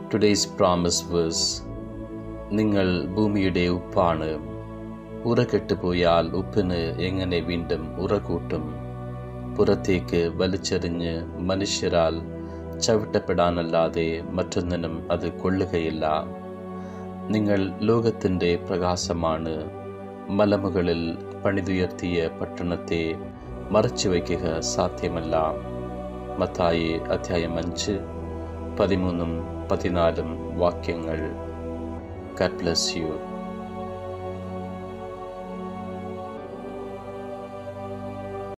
Today's promise verse നിങ്ങൾ ഭൂമിയുടെ ഉപ്പാണ് ഉറ കെട്ടുപോയാൽ ഉപ്പിന് എങ്ങനെ വീണ്ടും ഉറ കൂട്ടും പുറത്തേക്ക് വലിച്ചെറിഞ്ഞ് മനുഷ്യരാൽ ചവിട്ടപ്പെടാനല്ലാതെ മറ്റൊന്നിനും അത് കൊള്ളുകയില്ല നിങ്ങൾ ലോകത്തിൻ്റെ പ്രകാശമാണ് മലമുകളിൽ പണിതുയർത്തിയ പട്ടണത്തെ മറച്ചു വയ്ക്കുക സാധ്യമല്ല മത്തായി അധ്യായം അഞ്ച് പതിമൂന്നും പതിനാലും വാക്യങ്ങൾ God bless you.